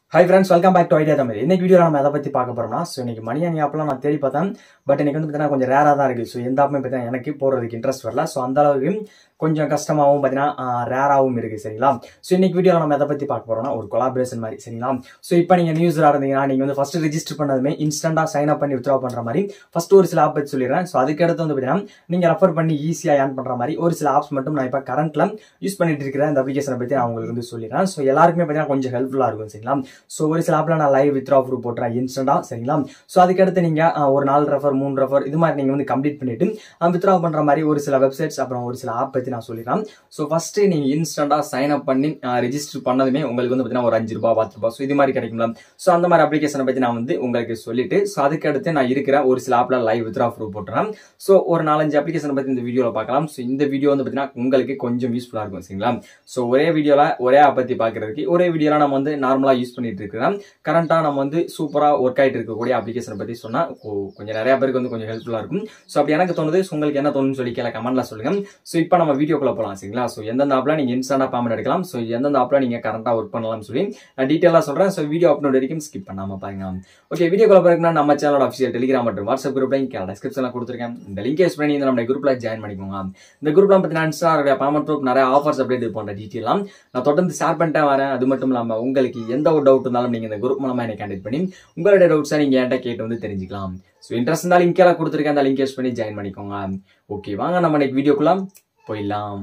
high friends welcome back to idea Tamil இன்னைக்கு video நம்ம எதை பற்றி பார்க்க போறோம்னா ஸோ இன்னைக்கு மணி அணி ஆப்லாம் நான் தேடி பார்த்தேன் பட் இன்னைக்கு வந்து பார்த்தீங்கன்னா கொஞ்சம் ரேராக தான் இருக்குது ஸோ எந்த ஆப்புமே பார்த்தீங்கன்னா எனக்கு போகிறதுக்கு இன்ட்ரெஸ்ட் வரல ஸோ அந்த அளவுக்கு கொஞ்சம் கஷ்டமாகவும் பார்த்தீங்கன்னா ரேராகவும் இருக்குது சரிங்களா ஸோ இன்னைக்கு வீடியோவில் நம்ம எதை பற்றி பார்க்க போறோம்னா ஒரு கொலாபரேஷன் மாதிரி சரிங்களா ஸோ இப்போ நீங்கள் நியூஸில் இருந்தீங்கன்னா நீங்கள் வந்து ஃபஸ்ட்டு ரெஜிஸ்டர் பண்ணதுமே இன்ஸ்டண்ட்டாக சைன் அப் பண்ணி வித்ரா பண்ணுற மாதிரி ஃபஸ்ட் ஒரு சில ஆப் பற்றி சொல்லிடுறேன் ஸோ அதுக்கடுத்து வந்து பார்த்தீங்கன்னா நீங்கள் ரெஃபர் பண்ணி ஈஸியாக ஏர்ன் பண்ணுற மாதிரி ஒரு சில ஆப்ஸ் மட்டும் நான் இப்போ கரண்ட்டில் யூஸ் பண்ணிட்டு இருக்கிற இந்த அப்ளிகேஷனை பற்றி நான் உங்களுக்கு வந்து சொல்லிடுறேன் ஸோ எல்லாருக்குமே பார்த்தீங்கன்னா கொஞ்சம் ஹெல்ப்ஃபுல்லாக இருக்கும் சரிங்களா ஸோ ஒரு சில ஆப்பில் நான் லைவ் வித்ரா ப்ரூவ் போட்டுறேன் இன்ஸ்டண்ட்டாக சரிங்களா ஸோ அதுக்கடுத்து நீங்கள் ஒரு நாலு ரெஃபர் மூணு ரெஃபர் இது மாதிரி நீங்கள் வந்து கம்ப்ளீட் பண்ணிட்டு வித்ரா பண்ணுற மாதிரி ஒரு சில வெப்சைட்ஸ் அப்புறம் ஒரு சில ஆப் பற்றி நான் சொல்லிடுறேன் ஸோ ஃபஸ்ட்டு நீங்கள் இன்ஸ்டண்ட்டாக சைன் அப் பண்ணி ரெஜிஸ்டர் பண்ணதுமே உங்களுக்கு வந்து பார்த்தீங்கன்னா ஒரு அஞ்சு ரூபா பத்து ரூபா ஸோ இது மாதிரி கிடைக்கும்ல ஸோ அந்த மாதிரி அப்ளிகேஷனை பற்றி நான் வந்து உங்களுக்கு சொல்லிட்டு ஸோ அதுக்கடுத்து நான் இருக்கிற ஒரு சில ஆப்பில் லைவ் வித்ரா ப்ரூவ் போட்டுறேன் ஸோ ஒரு நாலஞ்சு அப்ளிகேஷனை பற்றி இந்த வீடியோவில் பார்க்கலாம் ஸோ இந்த வீடியோ வந்து பார்த்தீங்கன்னா உங்களுக்கு கொஞ்சம் யூஸ்ஃபுல்லாக இருக்கும் சரிங்களா ஸோ ஒரே வீடியோவில் ஒரே ஆப் பற்றி பார்க்குறதுக்கு ஒரே வீடியோவில் நம்ம வந்து நார்மலாக யூஸ் பண்ணிட்டு இருக்கிறோம் கரண்ட்டாக நம்ம வந்து சூப்பராக ஒர்க் ஆகிட்டு இருக்கக்கூடிய அப்ளிகேஷனை பற்றி சொன்னால் கொஞ்சம் நிறைய பேருக்கு வந்து கொஞ்சம் ஹெல்ப்ஃபுல்லாக இருக்கும் ஸோ அப்படி எனக்கு தோணுது so உங்களுக்கு என்ன தோணுன்னு சொல்லி கேட்க கமெண்ட்ல சொல்லுங்க ஸோ இப்போ நம்ம வீடியோக்குள்ள போகலாம் சரிங்களா ஸோ எந்தெந்த ஆப்ல நீங்கள் இன்ஸ்டன்டாக பேமெண்ட் எடுக்கலாம் ஸோ எந்தெந்த ஆப்ல நீங்கள் கரண்ட்டாக ஒர்க் பண்ணலாம்னு சொல்லி நான் டீட்டெயிலாக சொல்கிறேன் ஸோ வீடியோ அப்லோட் வரைக்கும் ஸ்கிப் பண்ணாமல் பாருங்க ஓகே வீடியோக்குள்ள பாருங்கன்னா நம்ம சேனலோட அஃபிஷியல் டெலிகிராம் மற்றும் வாட்ஸ்அப் குரூப் லிங்க் டிஸ்கிரிப்ஷனில் கொடுத்துருக்கேன் இந்த லிங்க் யூஸ் பண்ணி இந்த நம்ம குரூப்ல ஜாயின் பண்ணிக்கோங்க இந்த குரூப்ல பார்த்தீங்கன்னா இன்ஸ்டாவுடைய பேமெண்ட் ப்ரூப் நிறைய ஆஃபர்ஸ் அப்டேட் போன்ற டீட்டெயிலாம் நான் தொடர்ந்து ஷேர் பண்ணிட்டே வரேன் அது மட்டும் இல்லாமல் உங்களுக்கு எந்த ஒரு டவுட் இருந்தாலும் நீங்கள் இந்த குரூப் மூலமாக என்னை கான்டெக்ட் பண்ணி உங்களுடைய டவுட்ஸை நீங்கள் என்கிட்ட கேட்டு வந்து தெரிஞ்சுக்கலாம் ஸோ இன்ட்ரெஸ்ட் இருந்தால் லிங்க் எல்லாம் கொடுத்துருக்கேன் அந்த லிங்க் யூஸ் பண்ணி ஜாயின் பண்ணிக்கோங்க ஓகே வாங்க நம்ம இன்னைக்கு வீடியோக்குள்ள போயிடலாம்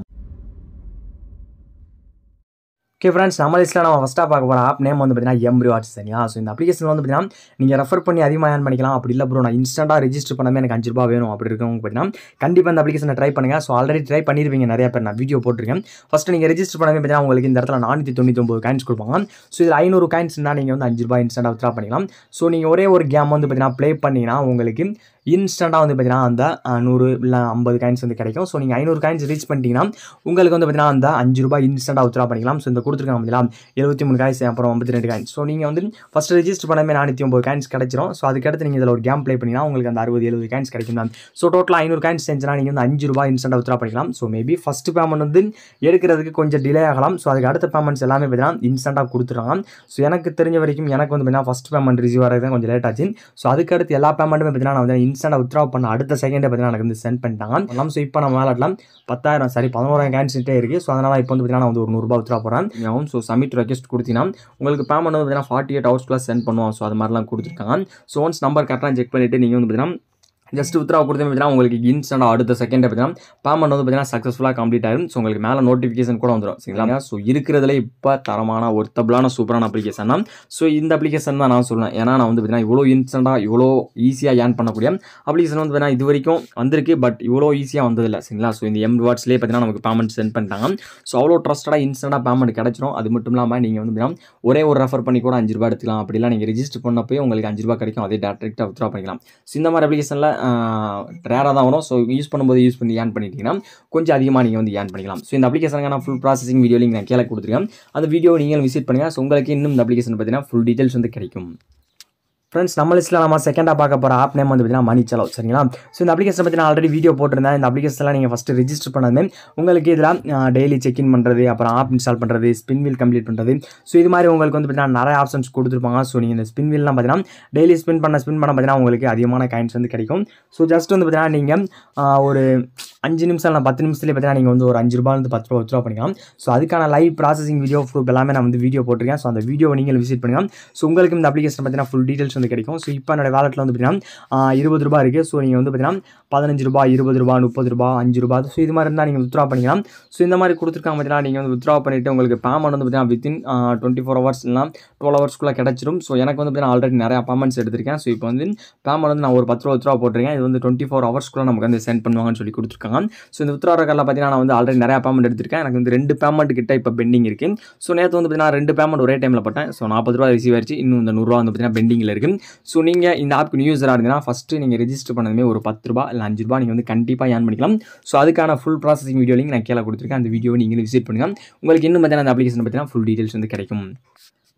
ஓகே ஃப்ரெண்ட்ஸ் நம்ம லிஸ்ட்டில் நம்ம ஃபஸ்ட்டாக பார்க்க போகிற ஆப் நேம் வந்து பார்த்தீங்கன்னா எம் ரிவார்ட்ஸ் சரியா ஸோ இந்த அப்ளிகேஷன் வந்து பார்த்தீங்கன்னா நீங்கள் ரெஃபர் பண்ணி அதிகமாக ஏர்ன் பண்ணிக்கலாம் அப்படி இல்லை ப்ரோ நான் இன்ஸ்டன்ட்டாக ரெஜிஸ்டர் பண்ணாமல் எனக்கு அஞ்சு ரூபா வேணும் அப்படி இருக்கவங்க பார்த்தீங்கன்னா கண்டிப்பாக இந்த அப்ளிகேஷனை ட்ரை பண்ணுங்கள் ஸோ ஆல்ரெடி ட்ரை பண்ணியிருப்பீங்க நிறைய பேர் நான் வீடியோ போட்டிருக்கேன் ஃபஸ்ட்டு நீங்கள் ரெஜிஸ்டர் பண்ணாமல் பார்த்தீங்கன்னா உங்களுக்கு இந்த இடத்துல நானூற்றி தொண்ணூற்றி ஒம்பது காயின்ஸ் கொடுப்பாங்க ஸோ இதில் ஐநூறு காயின்ஸ் இருந்தால் நீங்கள் வந்து அஞ்சு ரூபாய் இன்ஸ்டன்ட்டாக வித்ரா பண்ணிக்கலாம் ஸோ நீங்கள் ஒரே ஒரு கேம் வந்து பார்த்தீங்கன்னா ப்ளே பண்ணிங்கன்னா உங்களுக்கு இன்ஸ்டண்ட்டாக வந்து பார்த்தீங்கன்னா அந்த நூறு இல்லை ஐம்பது காயின்ஸ் வந்து கிடைக்கும் ஸோ நீங்கள் ஐநூறு காயின்ஸ் ரீச் பண்ணிட்டீங்கன்னா உங்களுக்கு வந்து பார்த்தீங்கன்னா அந்த அஞ்சு ரூபாய் இன்ஸ்டண்ட்டாக வித்ரா பண்ணிக்கலாம் ஸோ இந்த கொடுத்துருக்காங்க பார்த்தீங்களா எழுபத்தி மூணு காயின்ஸ் அப்புறம் ஐம்பத்தி ரெண்டு காயின்ஸ் ஸோ நீங்கள் வந்து ஃபஸ்ட் ரெஜிஸ்டர் பண்ணாமே நானூற்றி ஒம்பது காயின்ஸ் கிடைச்சிரும் ஸோ அதுக்கடுத்து நீங்கள் இதில் ஒரு கேம் ப்ளே பண்ணிங்கன்னா உங்களுக்கு அந்த அறுபது எழுபது காயின்ஸ் கிடைக்கும் தான் ஸோ டோட்டலாக ஐநூறு காயின்ஸ் செஞ்சுனா நீங்கள் வந்து அஞ்சு ரூபாய் இன்ஸ்டண்ட்டாக வித்ரா பண்ணிக்கலாம் ஸோ மேபி ஃபஸ்ட் பேமெண்ட் வந்து எடுக்கிறதுக்கு கொஞ்சம் டிலே ஆகலாம் ஸோ அதுக்கு அடுத்த பேமெண்ட்ஸ் எல்லாமே பார்த்தீங்கன்னா இன்ஸ்டண்ட்டாக கொடுத்துருவாங்க ஸோ எனக்கு தெரிஞ்ச வரைக்கும் எனக்கு வந்து பார்த்தீங்கன்னா ஃபஸ்ட் பேமெண்ட் ரிசீவ் ஆகிறது கொஞ்சம் லேட் ஆச்சு ஸோ அதுக்கடுத்து எல்லா பேமெண்ட்டுமே பார்த்தீங்கன்னா நான் வந்து இன்ஸ்டண்ட்டாக வித்ரா பண்ண அடுத்த செகண்டே பார்த்தீங்கன்னா எனக்கு வந்து சென்ட் பண்ணிட்டாங்க ஸோ இப்போ நம்ம மேலாம் பத்தாயிரம் சாரி பதினோராயிரம் காயின்ஸ்ட்டே இருக்குது ஸோ அதனால் இப்போ வந்து பார்த்தீங்கன்னா நான் வந்து ஒரு நூறுரூபா வித்ரா போகிறேன் ஸோ சப்மிட் ரெக்வஸ்ட் கொடுத்தீங்கன்னா உங்களுக்கு பேமெண்ட் வந்து பார்த்தீங்கன்னா ஃபார்ட்டி எயிட் ஹவர்ஸ்க்குள்ள சென்ட் பண்ணுவோம் ஸோ அது மாதிரிலாம் கொடுத்துருக்காங்க ஸோ ஒன்ஸ் நம்பர் கரெக்டாக செக் பண்ணிவிட்டு நீங்கள் வந்து பார்த்தீங்கன்னா ஜஸ்ட் வித்ரா கொடுத்து பார்த்தீங்கன்னா உங்களுக்கு இன்ஸ்டன்ட் அடுத்த செகண்ட் பார்த்தீங்கன்னா பேமெண்ட் வந்து பார்த்தீங்கன்னா சக்ஸஸ்ஃபுல்லாக கம்ப்ளீட் ஆயிரும் ஸோ உங்களுக்கு மேலே நோட்டிஃபிகேஷன் கூட வந்துடும் சரிங்களா ஸோ இருக்கிறதுல இப்போ தரமான ஒர்த்தபிளான சூப்பரான அப்ளிகேஷன் தான் ஸோ இந்த அப்ளிகேஷன் தான் நான் சொல்லுவேன் ஏன்னா நான் வந்து பார்த்தீங்கன்னா இவ்வளோ இன்ஸ்டண்ட்டாக இவ்வளோ ஈஸியாக ஏர்ன் பண்ணக்கூடிய அப்ளிகேஷன் வந்து பார்த்தீங்கன்னா இது வரைக்கும் வந்திருக்கு பட் இவ்வளோ ஈஸியாக வந்ததில்லை சரிங்களா ஸோ இந்த எம் வாட்ஸ்லேயே பார்த்தீங்கன்னா நமக்கு பேமெண்ட் சென்ட் பண்ணிட்டாங்க ஸோ அவ்வளோ ட்ரஸ்டடாக இன்ஸ்டண்ட்டாக பேமெண்ட் கிடச்சிரும் அது மட்டும் இல்லாமல் நீங்கள் வந்து பார்த்தீங்கன்னா ஒரே ஒரு ரெஃபர் பண்ணி கூட அஞ்சு ரூபா எடுத்துக்கலாம் அப்படிலாம் நீங்கள் ரெஜிஸ்டர் பண்ணப்போ உங்களுக்கு அஞ்சு ரூபா கிடைக்கும் அதே டேரெக்டாக வித்ரா பண்ணிக்கலாம் ஸோ இந்த மாதிரி அப்ளிகேஷனில் ரேராக தான் வரும் ஸோ யூஸ் பண்ணும்போது யூஸ் பண்ணி ஏர்ன் பண்ணிட்டீங்கன்னா கொஞ்சம் அதிகமாக நீங்கள் வந்து ஏர்ன் பண்ணிக்கலாம் ஸோ இந்த அப்ளிகேஷனுக்கான ஃபுல் ப்ராசஸிங் வீடியோ லிங்க் நான் கீழே கொடுத்துருக்கேன் அந்த வீடியோ நீங்கள் விசிட் பண்ணுங்கள் ஸோ உங்களுக்கு இன்னும் இந்த அப்ளிகேஷன் பார்த்தீங்கன்னா ஃபுல் டீட்டெயில்ஸ் வந்து கிடைக்கும் ஃப்ரெண்ட்ஸ் நம்ம லிஸ்ட்டில் நம்ம செகண்டாக பார்க்க போகிற ஆப் நேம் வந்து பார்த்தீங்கன்னா மணி செலவு சரிங்களா ஸோ இந்த அப்ளிகேஷன் பற்றி நான் ஆல்ரெடி வீடியோ போட்டிருந்தேன் இந்த அப்ளிகேஷன்லாம் நீங்கள் ஃபஸ்ட்டு ரெஜிஸ்டர் பண்ணதுமே உங்களுக்கு இதில் டெய்லி செக்இன் பண்ணுறது அப்புறம் ஆப் இன்ஸ்டால் பண்ணுறது ஸ்பின் வீல் கம்ப்ளீட் பண்ணுறது ஸோ இது மாதிரி உங்களுக்கு வந்து பார்த்தீங்கன்னா நிறைய ஆப்ஷன்ஸ் கொடுத்துருப்பாங்க ஸோ நீங்கள் இந்த ஸ்பின் வீல்லாம் பார்த்தீங்கன்னா டெய்லி ஸ்பின் பண்ண ஸ்பின் பண்ண பார்த்தீங்கன்னா உங்களுக்கு அதிகமான காயின்ஸ் வந்து கிடைக்கும் ஸோ ஜஸ்ட் வந்து பார்த்தீங்கன்னா நீங்கள் ஒரு அஞ்சு நிமிஷம் இல்லை பத்து நிமிஷத்துலேயே பார்த்தீங்கன்னா நீங்கள் வந்து ஒரு அஞ்சு ரூபாயிலிருந்து பத்து ரூபா வித்ரா பண்ணிக்கலாம் ஸோ அதுக்கான லைவ் ப்ராசஸிங் வீடியோ ப்ரூஃப் எல்லாமே நான் வந்து வீடியோ போட்டிருக்கேன் ஸோ அந்த வீடியோ நீங்கள் விசிட் பண்ணுங்கள் ஸோ உங்களுக்கு இந்த அப்ளிகேஷன் பார்த்தீங்கன்னா ஃபுல் டீட்டெயில்ஸ் வந்து கிடைக்கும் ஸோ இப்போ என்னோட வேலெட்டில் வந்து பார்த்தீங்கன்னா இருபது ரூபா இருக்குது ஸோ நீங்கள் வந்து பார்த்தீங்கன்னா பதினஞ்சு ரூபா இருபது ரூபா முப்பது ரூபா அஞ்சு ரூபா ஸோ இது மாதிரி இருந்தால் நீங்கள் வித்ரா பண்ணிக்கலாம் ஸோ இந்த மாதிரி கொடுத்துருக்காங்க பார்த்தீங்கன்னா நீங்கள் வந்து வித்ரா பண்ணிவிட்டு உங்களுக்கு பேமெண்ட் வந்து பார்த்தீங்கன்னா வித்தின் டுவெண்ட்டி ஃபோர் ஹவர்ஸ் இல்லை டுவெல் ஹவர்ஸ்க்குள்ளே கிடச்சிரும் ஸோ எனக்கு வந்து பார்த்தீங்கன்னா ஆல்ரெடி நிறையா பேமெண்ட்ஸ் எடுத்திருக்கேன் ஸோ இப்போ வந்து பேமெண்ட் வந்து நான் ஒரு பத்து ரூபா வித்ரா போட்டிருக்கேன் இது வந்து டுவெண்ட்டி ஃபோர் ஹவர்ஸ்க்குள்ளே நமக்கு வந்து சென்ட் பண்ணுவாங்கன்னு சொல்லி கொடுத்துருக்காங்க ஸோ இந்த வித்ரா கார்டில் பார்த்தீங்கன்னா நான் வந்து ஆல்ரெடி நிறையா பேமெண்ட் எடுத்திருக்கேன் எனக்கு வந்து ரெண்டு பேமெண்ட் கிட்ட இப்போ பெண்டிங் இருக்குது ஸோ நேற்று வந்து பார்த்தீங்கன்னா ரெண்டு பேமெண்ட் ஒரே டைமில் போட்டேன் ஸோ நாற்பது ரூபா ரிசீவ் ஆயிடுச்சு இன்னும் இந்த நூறுரூவா வந்து பார்த்தீங்கன்னா பெண்டிங்கில் இருக்குது ஸோ நீங்கள் இந்த ஆப்க்கு யூஸராக இருந்தீங்கன்னா ஃபஸ்ட்டு நீங்கள் ரெஜிஸ்டர் பண்ணதுமே ஒரு பத்து ரூபா இல்லை அஞ்சு ரூபா நீங்கள் வந்து கண்டிப்பாக ஏர்ன் பண்ணிக்கலாம் ஸோ அதுக்கான ஃபுல் ப்ராசஸிங் வீடியோ லிங்க் நான் கீழே கொடுத்துருக்கேன் அந்த வீடியோ நீங்கள் விசிட் பண்ணுங்கள் உங்களுக்கு இன்னும் பார்த்தீங்கன்னா அந்த அப்ளிகேஷன் பார்த்தீங்கன்னா ஃபுல் டீட்டெயில்ஸ் வந்து கிடைக்கும்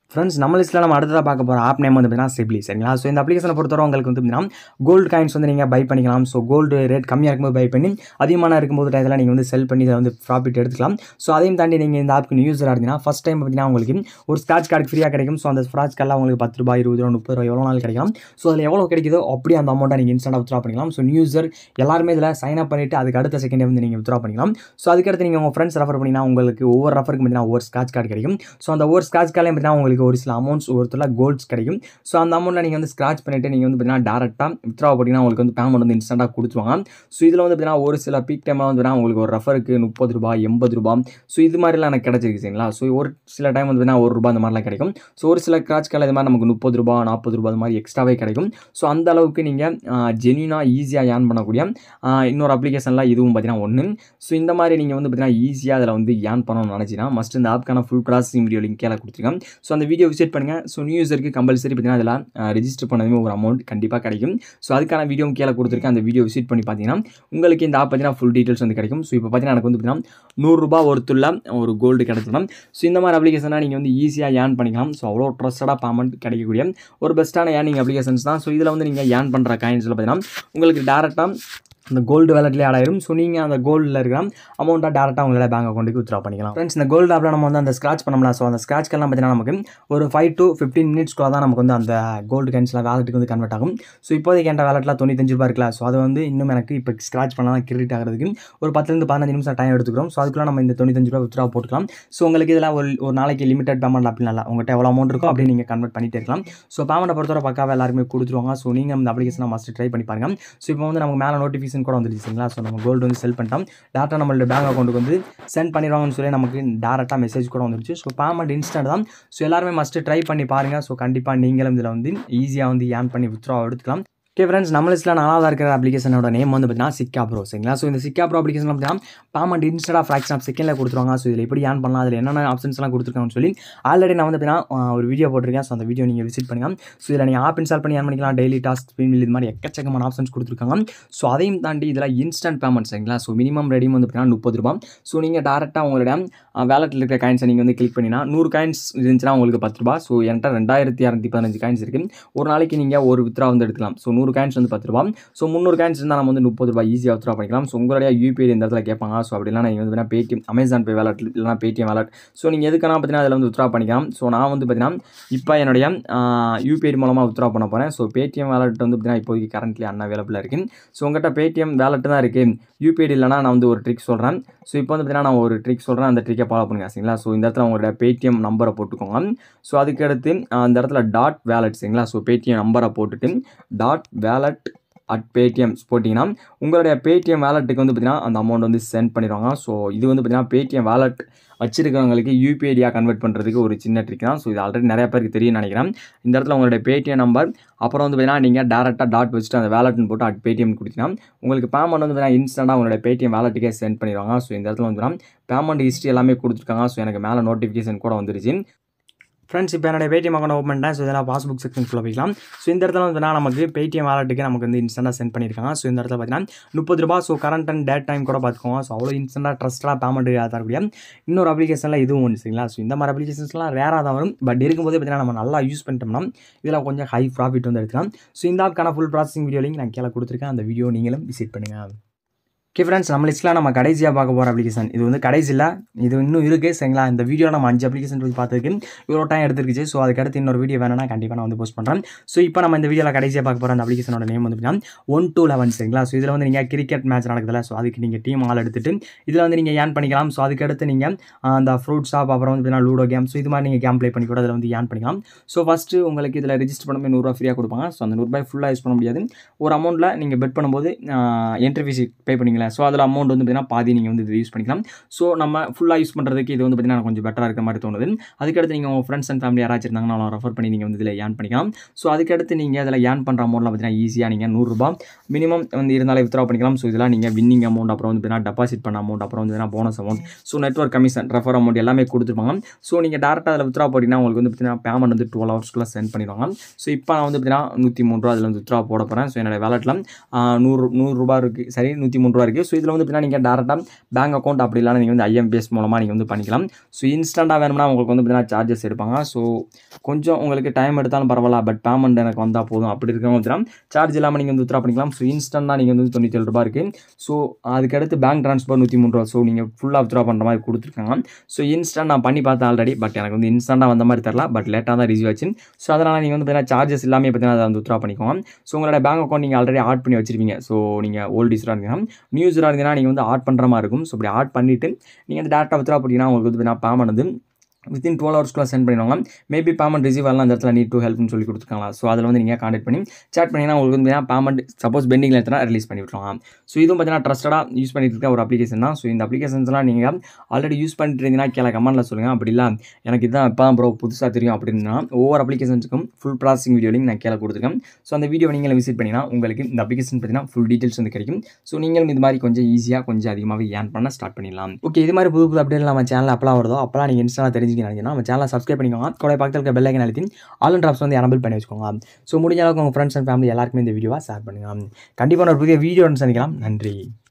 ஃப்ரெண்ட்ஸ் நம்ம லிஸ்ட்டில் நம்ம அடுத்ததாக பார்க்க போகிற ஆப் நேம் வந்து பார்த்தீங்கன்னா சிப்லி சரிங்களா ஸோ இந்த அப்ளிகேஷனை பொறுத்தவரை உங்களுக்கு வந்து பார்த்தீங்கன்னா கோல்டு காயின்ஸ் வந்து நீங்கள் பை பண்ணிக்கலாம் ஸோ கோல்டு ரேட் கம்மியாக இருக்கும்போது பை பண்ணி அதிகமான இருக்கும்போது டயத்தில் நீங்கள் வந்து செல் பண்ணி இதை வந்து ப்ராஃபிட் எடுத்துக்கலாம் ஸோ அதையும் தாண்டி நீங்கள் இந்த ஆப்புக்கு யூஸராக இருந்தீங்கன்னா ஃபஸ்ட் டைம் பார்த்தீங்கன்னா உங்களுக்கு ஒரு ஸ்க்ராட்ச் கார்டு ஃப்ரீயாக கிடைக்கும் ஸோ அந்த ஸ்க்ராட்ச் கார்டில் உங்களுக்கு பத்து ரூபாய் இருபது ரூபா முப்பது ரூபா எவ்வளோ நாள் கிடைக்கும் ஸோ அதில் எவ்வளோ கிடைக்குதோ அப்படியே அந்த அமௌண்ட்டை நீங்கள் இன்ஸ்டன்ட்டாக வித்ரா பண்ணிக்கலாம் ஸோ யூசர் எல்லாருமே இதில் சைன் அப் பண்ணிவிட்டு அதுக்கு அடுத்த செகண்டே வந்து நீங்கள் வித்ரா பண்ணிக்கலாம் ஸோ அதுக்கடுத்து நீங்கள் உங்கள் ஃப்ரெண்ட்ஸ் ரெஃபர் பண்ணிங்கன்னா உங்களுக்கு ஒவ்வொரு ரெஃபருக்கு பார்த்தீங்கன்னா ஒவ்வொரு ஸ்க்ராட்ச் கார்டு கிடைக்கும் ஸோ அந்த ஒவ்வொரு ஸ்க்ராட்ச் கார்டையும் பார்த்தீங்கன்னா உங்களுக்கு ஒரு சில அமௌண்ட்ஸ் ஒருத்தர் கோல்ட்ஸ் கிடைக்கும் ஸோ அந்த அமௌண்ட்டில் நீங்கள் வந்து ஸ்க்ராட்ச் பண்ணிவிட்டு நீங்கள் வந்து பார்த்தீங்கன்னா டேரெக்டாக வித்ரா பண்ணிங்கன்னா உங்களுக்கு வந்து பேமெண்ட் வந்து இன்ஸ்டண்ட்டாக கொடுத்துருவாங்க ஸோ இதில் வந்து பார்த்தீங்கன்னா ஒரு சில பீக் டைமில் வந்து பார்த்தீங்கன்னா உங்களுக்கு ஒரு ரெஃபருக்கு முப்பது ரூபாய் எண்பது ரூபாய் ஸோ இது மாதிரிலாம் எனக்கு கிடச்சிருக்கு சரிங்களா ஸோ ஒரு சில டைம் வந்து பார்த்தீங்கன்னா ஒரு ரூபா அந்த மாதிரிலாம் கிடைக்கும் ஸோ ஒரு சில ஸ்க்ராட்ச் கார்டு இது மாதிரி நமக்கு முப்பது ரூபா நாற்பது ரூபா அது மாதிரி எக்ஸ்ட்ராவே கிடைக்கும் ஸோ அந்த அளவுக்கு நீங்கள் ஜென்யூனாக ஈஸியாக ஏர்ன் பண்ணக்கூடிய ஆஹ் இன்னொரு அப்ளிகேஷனில் இதுவும் பார்த்தீங்கன்னா ஒன்று ஸோ இந்த மாதிரி நீங்கள் வந்து பார்த்தீங்கன்னா ஈஸியாக அதில் வந்து ஏர்ன் பண்ணணும்னு நினச்சிங்கன்னா மஸ்ட் இந்த ஆப்க்கான ஃபுல் ப்ராசஸிங் வீடியோ லிங்க் கீழே கொடுத்துருக்கேன் ஸோ அந்த வீடியோ விசிட் பண்ணுங்கள் ஸோ நியூ யூசருக்கு கம்பல்சரி பார்த்தீங்கன்னா அதில் ரெஜிஸ்டர் பண்ணதுமே ஒரு அமௌண்ட் கண்டிப்பாக கிடைக்கும் ஸோ அதுக்கான வீடியோ கீழே கொடுத்துருக்கேன் அந்த வீடியோ விசிட் பண்ணி பார்த்தீங்கன்னா உங்களுக்கு இந்த ஆப் பார்த்தீங்கன்னா ஃபுல் டீட்டெயில்ஸ் வந்து கிடைக்கும் ஸோ இப்போ பார்த்தீங்கன்னா எனக்கு வந்து பார்த்தீங்கன்னா நூறுரூபா ஒருத்துள்ள ஒரு கோல்டு கிடைச்சிடும் ஸோ இந்த மாதிரி அப்ளிகேஷனாக நீங்கள் வந்து ஈஸியாக ஏர்ன் பண்ணிக்கலாம் ஸோ அவ்வளோ ட்ரஸ்டடாக பேமெண்ட் கிடைக்கக்கூடிய ஒரு பெஸ்ட்டான ஏர்னிங் அப்ளிகேஷன்ஸ் தான் ஸோ இதில் வந்து நீங்கள் ஏர்ன் பண்ணுற காயின்ஸில் பார்த்தீங்கன்னா உங்களுக்கு டேரெக்டாக அந்த கோல்டு வேலட்லேயே ஆட் ஆயிரும் ஸோ நீங்கள் அந்த கோல்டில் இருக்கிற அமௌண்ட்டாக டேரெக்டாக உங்களோட பேங்க் அக்கௌண்ட்டுக்கு வித்ரா பண்ணிக்கலாம் ஃப்ரெண்ட்ஸ் இந்த கோல்டு ஆப்பில் நம்ம வந்து அந்த ஸ்க்ராச் பண்ணலாம் ஸோ அந்த ஸ்க்ராச்க்கெல்லாம் பார்த்தீங்கன்னா நமக்கு ஒரு ஃபைவ் டு ஃபிஃப்டீன் மினிட்ஸ்க்குள்ள தான் நமக்கு வந்து அந்த கோல்டு காயின்ஸ்லாம் வேலட்டுக்கு வந்து கன்வெர்ட் ஆகும் ஸோ இப்போதைக்கு என்கிட்ட வேலட்டில் தொண்ணூத்தஞ்சு ரூபா இருக்கலாம் ஸோ அது வந்து இன்னும் எனக்கு இப்போ ஸ்க்ராச் பண்ணலாம் கிரெடிட் ஆகிறதுக்கு ஒரு பத்துலேருந்து பதினஞ்சு நிமிஷம் டைம் எடுத்துக்கிறோம் ஸோ அதுக்குள்ள நம்ம இந்த தொண்ணூத்தஞ்சு ரூபா வித்ரா போட்டுக்கலாம் ஸோ உங்களுக்கு இதில் ஒரு ஒரு நாளைக்கு லிமிடெட் பேமெண்ட் அப்படின்னா இல்லை உங்கள்கிட்ட எவ்வளோ அமௌண்ட் இருக்கோ அப்படியே நீங்கள் கன்வெர்ட் பண்ணிட்டே இருக்கலாம் ஸோ பேமெண்ட்டை பொறுத்தவரை பக்காவாக எல்லாருமே கொடுத்துருவாங்க ஸோ நீங்கள் இந்த அப்ளிகேஷனை மஸ்ட் ட்ரை பண்ணி பாருங்க ஸோ இப்போ வந்து நமக்கு மேலே நோட்டிஃபிகேஷன் கூட வந்துருச்சு சரிங்களா ஸோ நம்ம கோல்டு வந்து செல் பண்ணிட்டோம் டேரெக்டாக நம்மளோட பேங்க் அக்கௌண்ட்டுக்கு வந்து சென்ட் பண்ணிடுவாங்கன்னு சொல்லி நமக்கு டேரெக்டாக மெசேஜ் கூட வந்துருச்சு ஸோ பேமெண்ட் இன்ஸ்டன்ட் தான் ஸோ எல்லாருமே மஸ்ட்டு ட்ரை பண்ணி பாருங்கள் ஸோ கண்டிப்பாக நீங்களும் இதில் வந்து ஈஸியாக வந்து ஏர்ன் பண்ணி வித்ரா எடுத்துக்கலாம் ஓகே ஃப்ரெண்ட்ஸ் நம்ம லிஸ்ட்டில் நாலாவது இருக்கிற அப்ளிகேஷனோட நேம் வந்து பார்த்தீங்கன்னா சிக்கா ப்ரோ சரிங்களா ஸோ இந்த சிக்கா ப்ரோ அப்ளிகேஷன் பார்த்தீங்கன்னா payment instant of fraction of செகண்டில் கொடுத்துருவாங்க ஸோ இதில் எப்படி ஏன் பண்ணலாம் அதில் என்னென்ன ஆப்ஷன்ஸ்லாம் கொடுத்துருக்காங்கன்னு சொல்லி ஆல்ரெடி நான் வந்து பார்த்தீங்கன்னா ஒரு வீடியோ போட்டிருக்கேன் ஸோ அந்த வீடியோ நீங்கள் விசிட் பண்ணுங்கள் ஸோ இதில் நீங்கள் ஆப் இன்ஸ்டால் பண்ணி ஏன் பண்ணிக்கலாம் டெய்லி டாஸ்க் ஸ்பின் இது மாதிரி எக்கச்சக்கமான ஆப்ஷன்ஸ் கொடுத்துருக்காங்க ஸோ அதையும் தாண்டி இதில் இன்ஸ்டன்ட் பேமெண்ட் சரிங்களா ஸோ மினிமம் ரெடியும் வந்து பார்த்தீங்கன்னா முப்பது ரூபா ஸோ நீங்கள் டேரெக்டாக உங்களோட வேலட்டில் இருக்கிற காயின்ஸை நீங்கள் வந்து கிளிக் பண்ணினா நூறு காயின்ஸ் இருந்துச்சுன்னா உங்களுக்கு பத்து ரூபா ஸோ என்கிட்ட ரெண்டாயிரத்தி இரநூத்தி பதினஞ்சு காயின்ஸ் இருக்குது ஒரு நாளைக்கு நீங்கள் ஒரு வித்ரா வந்து எடுக்கலாம் ஸோ நூறு காயின்ஸ் வந்து பத்து ரூபா ஸோ முந்நூறு காயின்ஸ் இருந்தால் நம்ம வந்து முப்பது ரூபாய் ஈஸியாக வித்ரா பண்ணிக்கலாம் ஸோ உங்களுடைய யூபிஐ இந்த இடத்துல கேட்பாங்க ஸோ அப்படிலாம் நீங்கள் வந்து பார்த்தீங்கன்னா பேடிஎம் அமேசான் பே வேலட் இல்லைனா பேடிஎம் வேலட் ஸோ நீங்கள் எதுக்கான பார்த்தீங்கன்னா அதில் வந்து வித்ரா பண்ணிக்கலாம் ஸோ நான் வந்து பார்த்தீங்கன்னா இப்போ என்னுடைய யூபிஐ மூலமாக வித்ரா பண்ண போகிறேன் ஸோ பேடிஎம் வேலட் வந்து பார்த்தீங்கன்னா இப்போதைக்கு கரண்ட்லி அன்அவைலபிளாக இருக்குது ஸோ உங்கள்கிட்ட பேடிஎம் வேலட் தான் இருக்குது யூபிஐ இல்லைனா நான் வந்து ஒரு ட்ரிக் சொல்கிறேன் ஸோ இப்போ வந்து பார்த்தீங்கன்னா நான் ஒரு ட்ரிக் சொல்கிறேன் அந்த ட்ரிக்கை ஃபாலோ பண்ணுங்க சரிங்களா ஸோ இந்த இடத்துல உங்களோட பேடிஎம் நம்பரை போட்டுக்கோங்க ஸோ அதுக்கு அடுத்து அந்த இடத்துல டாட் வேலட் சரிங்களா ஸோ பேடிஎம் நம்பரை போட்டுட்டு டாட் வேலட் அட் பேடிஎம்ஸ் போட்டிங்கன்னா உங்களுடைய பேடிஎம் வேலெட்டுக்கு வந்து பார்த்தீங்கன்னா அந்த அமௌண்ட் வந்து சென்ட் பண்ணிடுவாங்க ஸோ இது வந்து பார்த்தீங்கன்னா பேடிஎம் வேலெட் வச்சிருக்கிறவங்களுக்கு யூபிஐடியாக கன்வெர்ட் பண்ணுறதுக்கு ஒரு சின்ன ட்ரிக் தான் ஸோ இது ஆல்ரெடி நிறைய பேருக்கு தெரியும் நினைக்கிறேன் இந்த இடத்துல உங்களுடைய பேடிஎம் நம்பர் அப்புறம் வந்து பார்த்தீங்கன்னா நீங்கள் டேரெக்டாக டாட் வச்சுட்டு அந்த வேலட்னு போட்டு அட் பேடிஎம் கொடுத்தீங்கன்னா உங்களுக்கு பேமெண்ட் வந்து பார்த்தீங்கன்னா இன்ஸ்டண்ட்டாக உங்களுடைய பேடிஎம் வேலட்டுக்கே சென்ட் பண்ணிடுவாங்க ஸோ இந்த இடத்துல வந்து பேமெண்ட் ஹிஸ்ட்ரி எல்லாமே கொடுத்துருக்காங்க ஸோ எனக்கு மேலே நோட்டிஃபிகேஷன் கூட வந்துருச்சு ஃப்ரெண்ட்ஸ் இப்போ என்னோட பேடிஎம் அக்கௌண்ட் ஓப்பன் பண்ணிட்டேன் ஸோ இதெல்லாம் பாஸ்புக் செக்ஷன்ஸ்குள்ளே போய்க்கலாம் ஸோ இந்த இடத்துல வந்து நமக்கு பேடிஎம் வாலெட்டுக்கு நமக்கு வந்து இன்ஸ்டன்ட்டாக சென்ட் பண்ணியிருக்காங்க ஸோ இந்த இடத்துல பார்த்தீங்கன்னா முப்பது ரூபா so current and date time கூட பார்த்துக்கோங்க ஸோ அவ்வளோ இன்ஸ்டன்ட்டாக ட்ரஸ்ட்டாக பேமெண்ட் தரக்கூடிய இன்னொரு அப்ளிகேஷனில் இதுவும் ஒன்று சரிங்களா ஸோ இந்த மாதிரி அப்ளிகேஷன்ஸ்லாம் ரேராக தான் வரும் பட் இருக்கும்போது பார்த்தீங்கன்னா நம்ம நல்லா யூஸ் பண்ணிட்டோம்னா இதில் கொஞ்சம் ஹை ப்ராஃபிட் வந்து எடுத்துக்கலாம் ஸோ இந்த ஆப்க்கான ஃபுல் ப்ராசஸிங் வீடியோ லிங்க் நான் கீழே கொடுத்துருக்கேன் அந்த வீடியோ நீங்களும் விசிட் பண்ணுங்கள் ஓகே ஃப்ரெண்ட்ஸ் நம்ம லிஸ்ட்டில் நம்ம கடைசியாக பார்க்க போகிற அப்ளிகேஷன் இது வந்து கடைசியில் இது இன்னும் இருக்குது சரிங்களா இந்த வீடியோ நம்ம அஞ்சு அப்ளிகேஷன் போய் பார்த்துருக்கு இவ்வளோ டைம் எடுத்துருக்குச்சு ஸோ அதுக்கடுத்து இன்னொரு வீடியோ வேணும்னா கண்டிப்பாக நான் வந்து போஸ்ட் பண்ணுறேன் ஸோ இப்போ நம்ம இந்த வீடியோவில் கடைசியாக பார்க்க போகிற அந்த அப்ளிகேஷனோட நேம் வந்து பார்த்தீங்கன்னா ஒன் டூ லெவன் சரிங்களா ஸோ இதில் வந்து நீங்கள் கிரிக்கெட் மேட்ச் நடக்குதுல ஸோ அதுக்கு நீங்கள் டீம் ஆள் எடுத்துட்டு இதில் வந்து நீங்கள் ஏன் பண்ணிக்கலாம் ஸோ அதுக்கடுத்து நீங்கள் அந்த ஃப்ரூட் ஷாப் அப்புறம் வந்து பார்த்தீங்கன்னா லூடோ கேம் ஸோ இது மாதிரி நீங்கள் கேம் ப்ளே பண்ணி கூட அதில் வந்து ஏன் பண்ணிக்கலாம் ஸோ ஃபஸ்ட்டு உங்களுக்கு இதில் ரிஜிஸ்டர் பண்ணும்போது நூறுரூவா ஃப்ரீயாக கொடுப்பாங்க ஸோ அந்த நூறுரூபாய் ஃபுல்லாக யூஸ் பண்ண முடியாது ஒரு அமௌண்ட்டில் நீங்கள் பெட் பண்ணும்போது என்ட்ரி ஃபீஸ் பே பண்ணிங்களேன் ஸோ அதில் அமௌண்ட் வந்து பார்த்தீங்கன்னா பாதி நீங்கள் வந்து இது யூஸ் பண்ணிக்கலாம் ஸோ நம்ம ஃபுல்லாக யூஸ் பண்ணுறதுக்கு இது வந்து பார்த்தீங்கன்னா கொஞ்சம் பெட்டராக இருக்கிற மாதிரி தோணுது அதுக்கடுத்து நீங்கள் உங்கள் ஃப்ரெண்ட்ஸ் அண்ட் ஃபேமிலி யாராச்சும் இருந்தாங்கன்னா நான் ரெஃபர் பண்ணி நீங்கள் வந்து இதில் ஏன் பண்ணிக்கலாம் ஸோ அதுக்கடுத்து நீங்கள் அதில் ஏன் பண்ணுற அமௌண்ட்டில் பார்த்தீங்கன்னா ஈஸியாக நீங்கள் நூறுரூபா மினிமம் வந்து இருந்தாலே வித்ரா பண்ணிக்கலாம் ஸோ இதெல்லாம் நீங்கள் வின்னிங் அமௌண்ட் அப்புறம் வந்து பார்த்தீங்கன்னா டெபாசிட் பண்ண அமௌண்ட் அப்புறம் வந்து பார்த்தீங்கன்னா bonus amount so network commission refer amount எல்லாமே கொடுத்துருப்பாங்க ஸோ நீங்கள் டேரெக்டாக அதில் வித்ரா போட்டிங்கன்னா உங்களுக்கு வந்து பார்த்தீங்கன்னா பேமெண்ட் வந்து டுவெல் ஹவர்ஸ்க்குள்ளே சென்ட் பண்ணிடுவாங்க ஸோ இப்போ நான் வந்து பார்த்தீங்கன்னா நூற்றி மூணு ரூபா அதில் வந்து வித்ரா போட போகிறேன் ஸோ என்னோட வேலெட்டில் நூறு நூறுரூபா இருக்குது சரி நூற்றி மூணு ரூபா இருக்குது ஸோ இதில் வந்து பார்த்தீங்கன்னா நீங்கள் டேரெக்டாக பேங்க் அக்கௌண்ட் அப்படி இல்லைனா நீங்கள் வந்து ஐஎம்பிஎஸ் மூலமாக நீங்கள் வந்து பண்ணிக்கலாம் ஸோ இன்ஸ்டண்ட்டாக வேணும்னா உங்களுக்கு வந்து பார்த்தீங்கன்னா சார்ஜஸ் எடுப்பாங்க ஸோ கொஞ்சம் உங்களுக்கு டைம் எடுத்தாலும் பரவாயில்ல பட் பேமெண்ட் எனக்கு வந்தால் போதும் அப்படி இருக்கவங்க பார்த்தீங்கன்னா சார்ஜ் இல்லாமல் நீங்கள் வந்து வித்ரா பண்ணிக்கலாம் ஸோ இன்ஸ்டண்ட்டாக நீங்கள் வந்து தொண்ணூற்றி ஏழு ரூபா இருக்குது ஸோ அதுக்கடுத்து பேங்க் ட்ரான்ஸ்ஃபர் நூற்றி மூணு ரூபா ஸோ நீங்கள் ஃபுல்லாக வித்ரா பண்ணுற மாதிரி கொடுத்துருக்காங்க ஸோ இன்ஸ்டன்ட் நான் பண்ணி பார்த்தேன் ஆல்ரெடி பட் எனக்கு வந்து இன்ஸ்டண்ட்டாக வந்த மாதிரி தெரில பட் லேட்டாக தான் ரிசீவ் ஆச்சு ஸோ அதனால் நீங்கள் வந்து பார்த்தீங்கன்னா சார்ஜஸ் எல்லாமே பார்த்தீங்கன்னா அதை வந்து வித்ரா பண்ணிக்கோங்க ஸோ உங்களோட பேங்க் அக்கௌண்ட் நீங்கள் ஆல்ரெடி ஆட் பண்ணி வச்சிருப்பீங்க ஸோ நீங்கள் ஓல்ட் யூஸராக இருந்தீங்கன்னா நியூ யூஸராக இருந்தீங்கன்னா நீங்கள் வந்து ஆட் பண்ணுற மாதிரி இருக்கும் ஸோ இப்படி ஆட் பண்ணிவிட்டு நீங்கள் வந்து டேரெக்டாக வித்ரா பண்ணிங்கன்னா உங்களுக்கு வந்து பார்த்தீங்கன்னா பேமெண்ட் வந்து வித்தின் டுவெல் ஹவர்ஸ்க்குள்ள சென்ட் பண்ணிடுவாங்க மேபி பேமெண்ட் ரிசீவ் ஆகலாம் அந்த இடத்துல நீட் டு ஹெல்ப்னு சொல்லி கொடுத்துருக்காங்களா ஸோ அதில் வந்து நீங்கள் கான்டெக்ட் பண்ணி சேட் பண்ணிங்கன்னா உங்களுக்கு வந்து பேமெண்ட் சப்போஸ் பெண்டிங்கில் எடுத்துனா ரிலீஸ் பண்ணி விட்டுருவாங்க ஸோ இதுவும் பார்த்தீங்கன்னா ட்ரஸ்டடாக யூஸ் பண்ணிட்டு இருக்க ஒரு அப்ளிகேஷன் தான் ஸோ இந்த அப்ளிகேஷன்ஸ்லாம் நீங்கள் ஆல்ரெடி யூஸ் பண்ணிட்டு இருந்தீங்கன்னா கீழே கமெண்ட்டில் சொல்லுங்கள் அப்படி இல்லை எனக்கு இதுதான் இப்போ தான் ப்ரோ புதுசாக தெரியும் அப்படின்னா ஒவ்வொரு அப்ளிகேஷன்ஸுக்கும் ஃபுல் ப்ராசஸிங் வீடியோ லிங்க் நான் கீழே கொடுத்துருக்கேன் ஸோ அந்த வீடியோ நீங்கள் விசிட் பண்ணிங்கன்னா உங்களுக்கு இந்த அப்ளிகேஷன் பார்த்தீங்கன்னா ஃபுல் டீட்டெயில்ஸ் வந்து கிடைக்கும் ஸோ நீங்களும் இது மாதிரி கொஞ்சம் ஈஸியாக கொஞ்சம் அதிகமாகவே ஏர்ன் பண்ண ஸ்டார்ட் பண்ணிடலாம் ஓகே இது மாதிரி புது புது அப்டேட் நம்ம சேனல் அப்பலாம் வருதோ அப்பலாம் நீங்கள் இன்ஸ்டாவில் தெரிஞ்சுக்க நினைக்கிறேன் நம்ம சேனலை சப்ஸ்கிரைப் பண்ணிக்கோங்க கூட பக்கத்தில் இருக்க பெல்லைக்கன் அழுத்தி ஆல் ட்ராப்ஸ் வந்து எனபிள் பண்ணி வச்சுக்கோங்க ஸோ முடிஞ்ச அளவுக்கு உங்கள் ஃப்ரெண்ட்ஸ் அண்ட் ஃபேமிலி எல்லாருக்குமே இந்த வீடியோவை ஷேர் பண்ணுங்கள் கண்டிப்பாக ஒரு புதிய வீடியோ சந்திக்கலாம் நன்றி